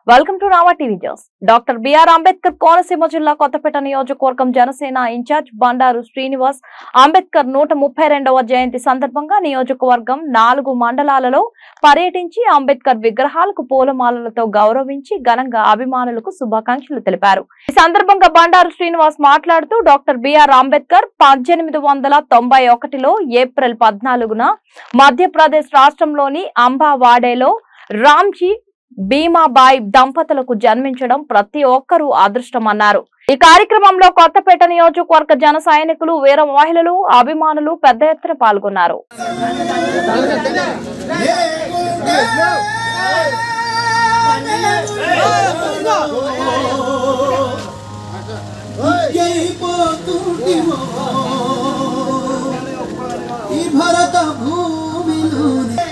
Welcome to Raava TV news doctor BR Ambedkar Konaseema జిల్లా కొత్తపేట నియోజకవర్గం Janasena in charge Bandaru Srinivas Ambedkar నూట ముప్పై రెండవ జయంతి సందర్భంగా నియోజకవర్గం నాలుగు మండలాలలో పర్యటించి అంబేద్కర్ విగ్రహాలకు పూలమాలలతో గౌరవించి ఘనంగా అభిమానులకు శుభాకాంక్షలు తెలిపారు ఈ సందర్భంగా బండారు శ్రీనివాస్ మాట్లాడుతూ డాక్టర్ బిఆర్ అంబేద్కర్ పద్దెనిమిది వందల తొంభై ఒకటిలో ఏప్రిల్ పద్నాలుగున మధ్యప్రదేశ్ రాష్ట్రంలోని అంబావాడేలో రామ్జీ భీమాబాయ్ దంపతులకు జన్మించడం ప్రతి ఒక్కరూ అదృష్టమన్నారు ఈ కార్యక్రమంలో కొత్తపేట నియోజకవర్గ జన సైనికులు వీర మహిళలు అభిమానులు పెద్ద ఎత్తున పాల్గొన్నారు జైపోతుంటివో ఈ భరత భూమిలోనే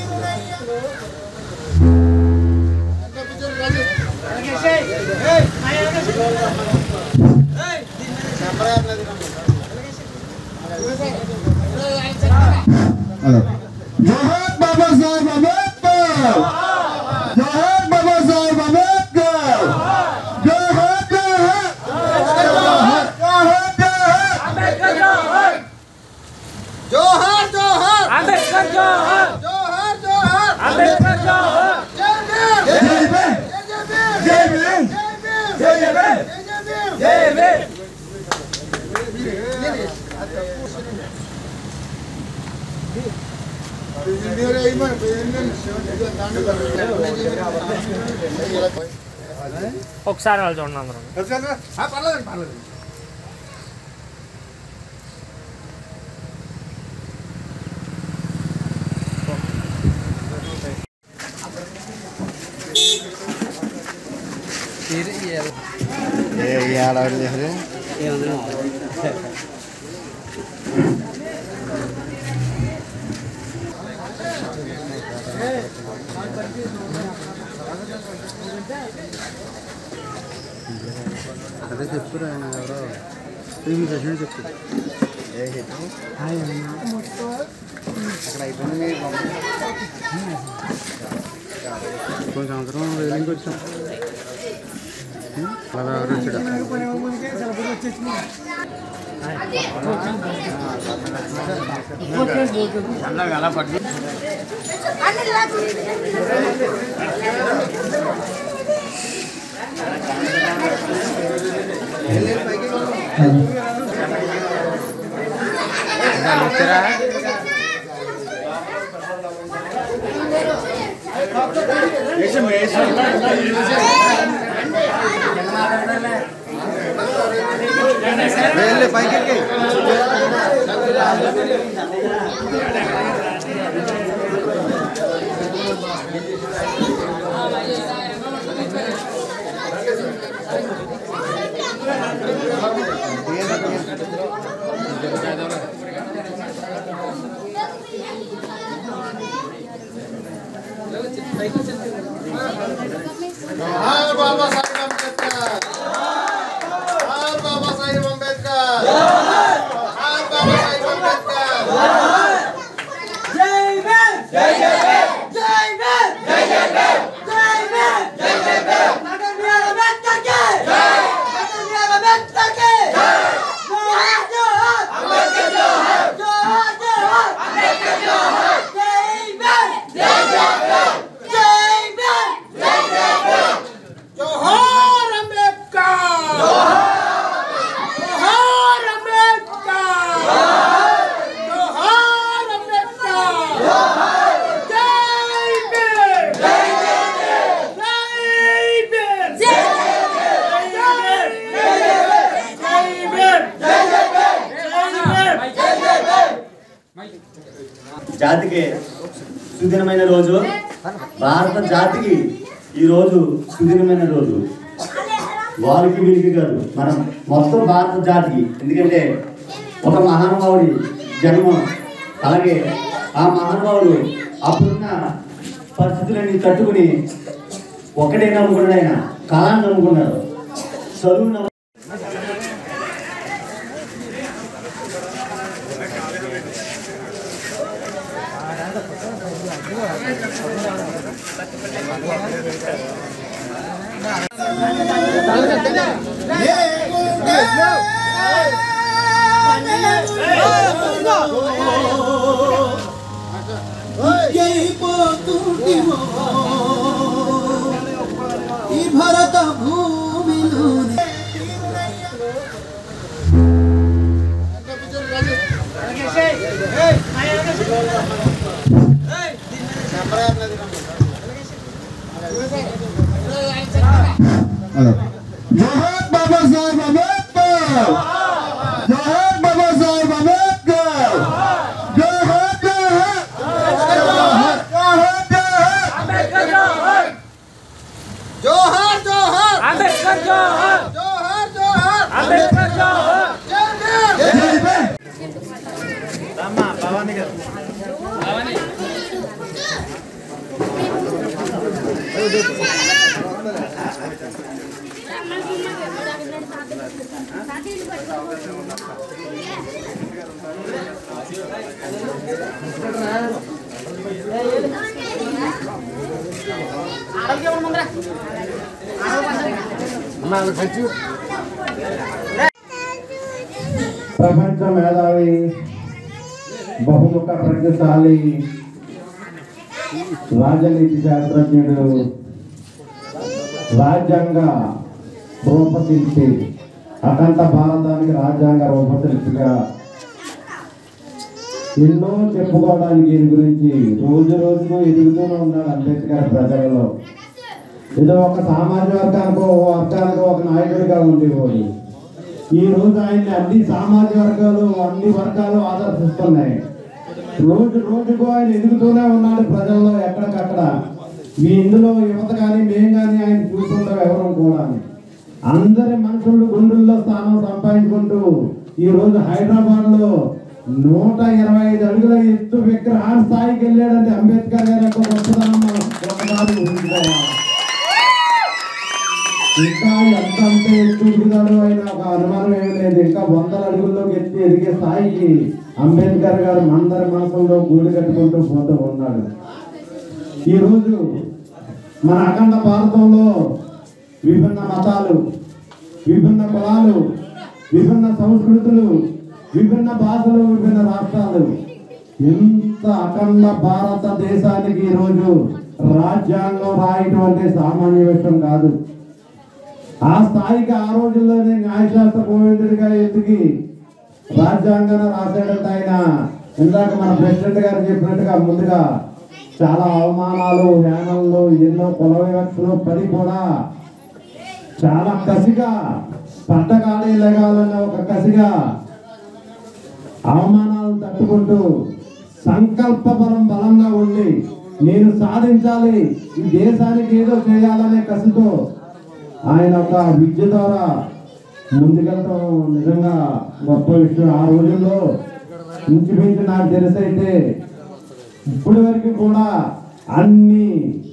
జోహార్ బాబా సాహెబ్ అంబేద్కర్ జోహార్ బాబా సాహెబ్ అంబేద్కర్ జోహార్ జోహార్ జోహార్ జోహార్ జోహార్ అంబేద్కర్ జోహార్ జోహార్ జోహార్ అంబేద్కర్ జోహార్ జై భీమ్ జై భీమ్ జై భీమ్ జై భీమ్ ఒకసారి వాళ్ళు చూడండి అందరం అదే చెప్పురా ఆయన ఎవరో మీ ప్రెసిడెంట్ చెప్పు అక్కడ అయిపోయింది కొంచెం సంవత్సరం రైలింగ్కి వచ్చాం అలా ఎవరు వచ్చాడు వెళ్ళి పైకి ఎక్కి. జోహార్ బాబా సాహెబ్ అంబేద్కర్ జోహార్ బాబా సాహెబ్ అంబేద్కర్ జోహార్ బాబా సాహెబ్ అంబేద్కర్ జోహార్ అంబేద్కర్ జోహార్ అంబేద్కర్ జోహార్ అంబేద్కర్ జై భీమ్ జై భీమ్ జై భీమ్ జై భీమ్ జాతికి సుదినమైన రోజు భారత జాతికి ఈ రోజు సుదినమైన రోజు వారికి వీరికి కాదు మనం మొత్తం భారత జాతికి ఎందుకంటే ఒక మహానుభావుడి జన్మం అలాగే ఆ మహానుభావుడు అప్పుడున్న పరిస్థితులన్నీ తట్టుకుని ఒక్కడే నమ్ముకున్నాడు ఆయన కళాన్ని నమ్ముకున్నాడు చదువు నమ్ము అయిపోతుంటివో ఈ భరత భూమిలోనే జోహార్ బాబా సాహెబ్ అంబేద్కర్ జోహార్ బాబా సాహెబ్ అంబేద్కర్ జోహార్ జోహార్ జోహార్ జోహార్ అంబేద్కర్ జోహార్ జోహార్ జోహార్ అంబేద్కర్ జోహార్ జోహార్ జోహార్ అంబేద్కర్ జోహార్ జై భీమ్. ప్రపంచ మేధావి బహుముఖ ప్రజ్ఞశాలి రాజనీతి శాస్త్రజ్ఞుడు రాజ్యాంగ రూపశిల్పి అఖండ భారతానికి రాజ్యాంగ రూపశిల్పిగా ఎన్నో చెప్పుకోవడానికి ఈయన గురించి రోజు రోజుకు ఎదుగుతూనే ఉన్నాడు అంబేద్కర్ ప్రజలలో ఏదో ఒక సామాజిక వర్గానికి ఓ వర్గానికి ఒక నాయకుడిగా ఉండేవాడు ఈ రోజు ఆయన్ని అన్ని సామాజిక వర్గాలు అన్ని వర్గాలు ఆదర్శిస్తున్నాయి రోజు రోజుకు ఆయన ఎదుగుతూనే ఉన్నాడు ప్రజల్లో ఎక్కడికక్కడ మీ ఇందులో యువత కానీ మేము కానీ ఆయన చూస్తుంటాం ఎవరు కూడా అందరి మనుషులు గుండెల్లో స్థానం సంపాదించుకుంటూ ఈ రోజు హైదరాబాద్ లో నూట ఇరవై ఐదు అడుగుల ఎత్తు విగ్రహాన్ని స్థాయికి వెళ్ళాడంటే అంబేద్కర్ గారి యొక్క గొప్పతనం మనం ఒకసారి ఊహించుకోవాలి ఇంకా ఎంత అంత ఎత్తుకున్నాడు ఆయన ఒక అనుమానం ఏమి లేదు ఇంకా వందల అడుగుల్లోకి ఎత్తి ఎదిగే స్థాయికి అంబేద్కర్ గారు అందరి మనసులో గూడు కట్టుకుంటూ పోతూ ఉన్నాడు ఈరోజు మన అఖండ భారతంలో విభిన్న మతాలు విభిన్న కులాలు విభిన్న సంస్కృతులు విభిన్న భాషలు విభిన్న రాష్ట్రాలు ఎంత అఖండ భారతదేశానికి ఈరోజు రాజ్యాంగం రాయటం అంటే సామాన్య విషయం కాదు ఆ స్థాయికి ఆ రోజుల్లోనే న్యాయశాస్త్ర గోవిందుడిగా ఎదిగి రాజ్యాంగాన్ని రాశాడంట ఆయన ఇందాక మన ప్రెసిడెంట్ గారు చెప్పినట్టుగా ముందుగా చాలా అవమానాలు హేళనలు ఎన్నో కుల వివక్షలు పడి కూడా చాలా కసిగా పట్టకాలి లెగాలన్న ఒక కసిగా అవమానాలు తట్టుకుంటూ సంకల్ప బలం బలంగా ఉండి నేను సాధించాలి ఈ దేశానికి ఏదో చేయాలనే కసితో ఆయన ఒక విద్య ద్వారా ముందుకెళ్ళటం నిజంగా గొప్ప విషయం ఆ రోజుల్లో ఇంచుమించు నాకు తెలిసైతే ఇప్పటి వరకు కూడా అన్ని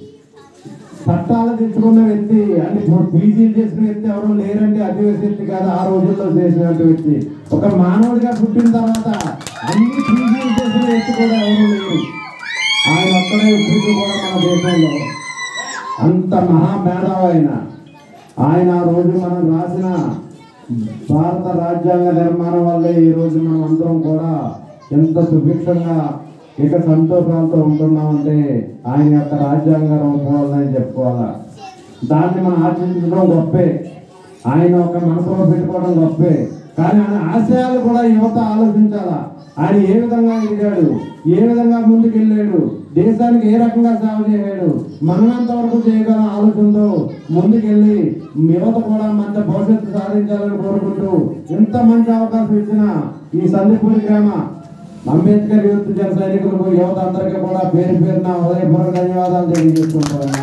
పట్టాలు తెచ్చుకున్న వ్యక్తి అంటే పీజీ చేసిన వ్యక్తి ఎవరు లేరండి అధివేశ వ్యక్తి కాదు ఆ రోజుల్లో చేసినటువంటి వ్యక్తి ఒక మానవుడిగా పుట్టిన తర్వాత అన్ని పీజీ చేసిన వ్యక్తి కూడా ఎవరు లేరు ఆయన ఒక్కడే ఇప్పటికీ కూడా మన దేశంలో అంత మహామేధావి ఆయన ఆయన ఆ రోజు మనం రాసిన భారత రాజ్యాంగ నిర్మాణం వల్లే ఈ రోజు మనం అందరం కూడా ఎంత సుభిక్షంగా ఇక సంతోషాలతో ఉంటున్నామంటే ఆయన యొక్క రాజ్యాంగ రూపం వల్లనే చెప్పుకోవాలా దాన్ని మనం ఆచరించడం గొప్పే ఆయన ఒక మనసులో పెట్టుకోవడం గొప్పే కానీ ఆయన ఆశయాలు కూడా యువత ఆలోచించాలా ఆయన ఏ విధంగా ఎదిగాడు ఏ విధంగా ముందుకెళ్ళాడు దేశానికి ఏ రకంగా సేవ చేశాడు మనంత వరకు చేయగల ఆలోచనతో ముందుకెళ్ళి యువత కూడా మంచి భవిష్యత్తు సాధించాలని కోరుకుంటూ ఇంత మంచి అవకాశం ఇచ్చిన ఈ సందిపూరి గ్రామ అంబేద్కర్ యూత్ జన సైనికులకు యువత అందరికీ కూడా పేరు పేరున హృదయపూర్వక ధన్యవాదాలు తెలియజేసుకుంటున్నాను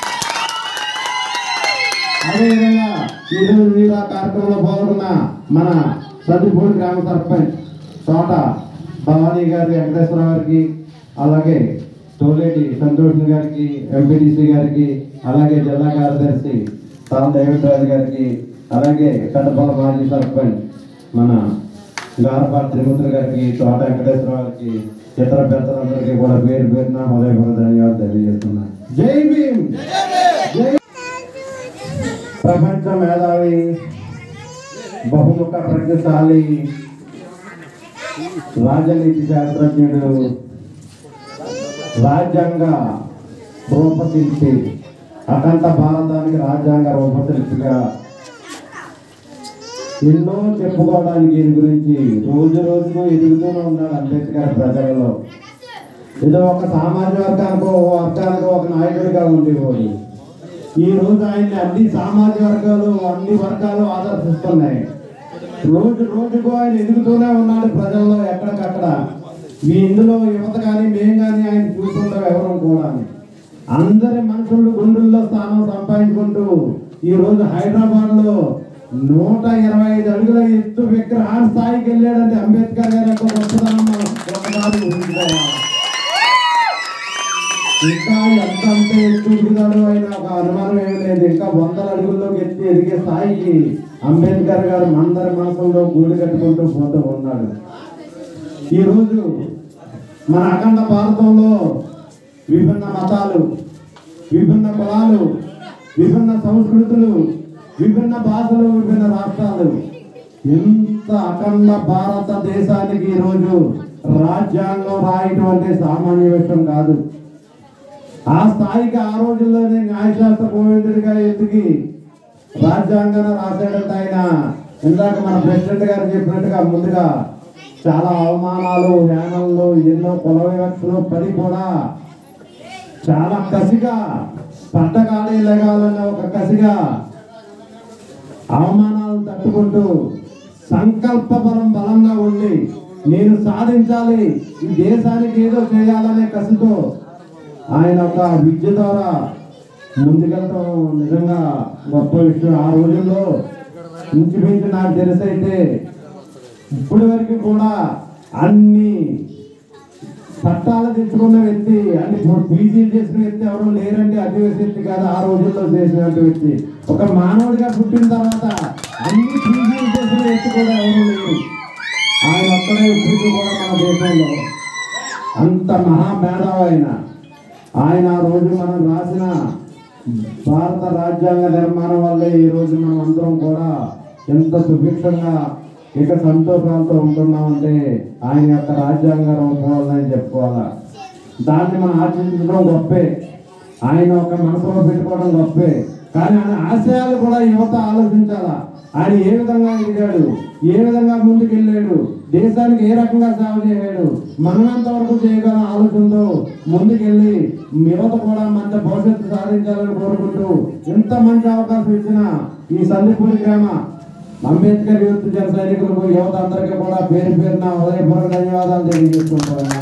అదేవిధంగా ఈరోజు మీరు ఆ కార్యక్రమంలో పాల్గొన్న మన సద్దిపూడి గ్రామ సర్పంచ్ తోట భవానీ గారి వెంకటేశ్వర గారికి అలాగే తోలేటి సంతోష్ గారికి ఎంపీటీసీ గారికి అలాగే జిల్లా కార్యదర్శి తాను దేవేంద్రరాజు గారికి అలాగే కడపల మాజీ సర్పంచ్ మన గారపాటి త్రిమూర్తి గారికి తోట వెంకటేశ్వర గారికి ఇతర పెద్దలందరికీ కూడా పేరు పేరున హృదయపూర్వక ధన్యవాదాలు తెలియజేస్తున్నాను జై భీమ్ జై ప్రపంచ మేధావి బహుముఖ ప్రజ్ఞశాలి రాజనీతి శాస్త్రజ్ఞుడు రాజ్యాంగ రూపశిల్పి అఖండ భారతానికి రాజ్యాంగ రూపశిల్పిగా ఎన్నో చెప్పుకోవడానికి ఈయన గురించి రోజు రోజుకు ఎదుగుతూనే ఉన్నాడు అంబేద్కర్ ప్రజలలో ఏదో ఒక సామాజిక వర్గానికి ఓ వర్గానికి ఒక నాయకుడిగా ఉండేవాడు ఈ రోజు ఆయన్ని అన్ని సామాజిక వర్గాలు అన్ని వర్గాలు ఆదర్శిస్తున్నాయి రోజు రోజుకు ఆయన ఎదుగుతూనే ఉన్నాడు ప్రజల్లో ఎక్కడికక్కడ మీ ఇందులో యువత కానీ మేము కానీ ఆయన చూస్తుంటాం ఎవరు కూడా అందరి మనుషులు గుండెల్లో స్థానం సంపాదించుకుంటూ ఈ రోజు హైదరాబాద్ లో నూట ఇరవై ఐదు అడుగుల ఎత్తు విగ్రహాన్ని స్థాయికి వెళ్ళాడంటే అంబేద్కర్ గారి యొక్క గొప్పతనం మనం ఒకసారి ఊహించుకోవాలి ఇంకా ఎంత అంత ఎత్తు ఎదుగుతాడు ఆయన ఒక అనుమానం ఏమి లేదు ఇంకా వందల అడుగుల్లోకి ఎత్తి ఎదిగే స్థాయికి అంబేద్కర్ గారు అందరి మనసులో గూడు కట్టుకుంటూ పోతూ ఉన్నాడు ఈరోజు మన అఖండ భారతంలో విభిన్న మతాలు విభిన్న కులాలు విభిన్న సంస్కృతులు విభిన్న భాషలు విభిన్న రాష్ట్రాలు ఎంత అఖండ భారతదేశానికి ఈరోజు రాజ్యాంగం రాయటం అంటే సామాన్య విషయం కాదు ఆ స్థాయికి ఆ రోజుల్లోనే న్యాయశాస్త్ర గోవిందుడిగా ఎదిగి రాజ్యాంగాన్ని రాశాడంట ఆయన ఇందాక మన ప్రెసిడెంట్ గారు చెప్పినట్టుగా ముందుగా చాలా అవమానాలు హేళనలు ఎన్నో కుల వివక్షలు పడి కూడా చాలా కసిగా పట్టకాలి లెగాలన్న ఒక కసిగా అవమానాలు తట్టుకుంటూ సంకల్ప బలం బలంగా ఉండి నేను సాధించాలి ఈ దేశానికి ఏదో చేయాలనే కసితో ఆయన ఒక విద్య ద్వారా ముందుకెళ్ళటం నిజంగా గొప్ప విషయం ఆ రోజుల్లో ఇంచుమించు నాకు తెలిసైతే ఇప్పటి వరకు కూడా అన్ని పట్టాలు తెచ్చుకున్న వ్యక్తి అంటే పీజీ చేసిన వ్యక్తి ఎవరు లేరండి అధివేశ వ్యక్తి కాదు ఆ రోజుల్లో చేసినటువంటి వ్యక్తి ఒక మానవుడిగా పుట్టిన తర్వాత అన్ని పీజీ చేసిన వ్యక్తి కూడా ఎవరు లేరు ఆయన ఒక్కడే ఇప్పటికీ కూడా మన దేశంలో అంత మహామేధావి ఆయన ఆయన ఆ రోజు మనం రాసిన భారత రాజ్యాంగ నిర్మాణం వల్లే ఈ రోజు మనం అందరం కూడా ఎంత సుభిక్షంగా ఇక సంతోషాలతో ఉంటున్నామంటే ఆయన యొక్క రాజ్యాంగ రూపం వల్లనే చెప్పుకోవాలా దాన్ని మనం ఆచరించడం గొప్పే ఆయన ఒక మనసులో పెట్టుకోవడం గొప్పే కానీ ఆయన ఆశయాలు కూడా యువత ఆలోచించాలా ఆయన ఏ విధంగా ఎదిగాడు ఏ విధంగా ముందుకెళ్ళాడు దేశానికి ఏ రకంగా సేవ చేశాడు మనంత వరకు చేయగల ఆలోచనతో ముందుకెళ్ళి యువత కూడా మంచి భవిష్యత్తు సాధించాలని కోరుకుంటూ ఇంత మంచి అవకాశం ఇచ్చిన ఈ సందిపూరి గ్రామ అంబేద్కర్ యూత్ జన సైనికులకు యువత అందరికీ కూడా పేరు పేరున హృదయపూర్వక ధన్యవాదాలు తెలియజేసుకుంటున్నాను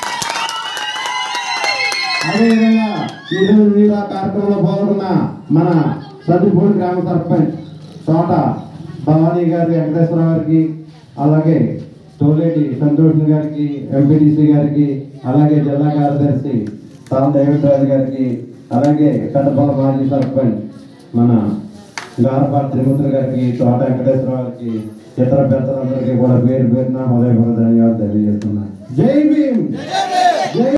అదేవిధంగా ఈరోజు మీరు ఆ కార్యక్రమంలో పాల్గొన్న మన సద్దిపూడి గ్రామ సర్పంచ్ తోట భవానీ గారి వెంకటేశ్వర గారికి అలాగే తోలేటి సంతోష్ గారికి ఎంపీటీసీ గారికి అలాగే జిల్లా కార్యదర్శి తాను దేవేంద్రరాజు గారికి అలాగే కడపల మాజీ సర్పంచ్ మన గారపాటి త్రిమూర్తి గారికి తోట వెంకటేశ్వర గారికి ఇతర పెద్దలందరికీ కూడా పేరు పేరున హృదయపూర్వక ధన్యవాదాలు తెలియజేస్తున్నాను జై భీమ్ జై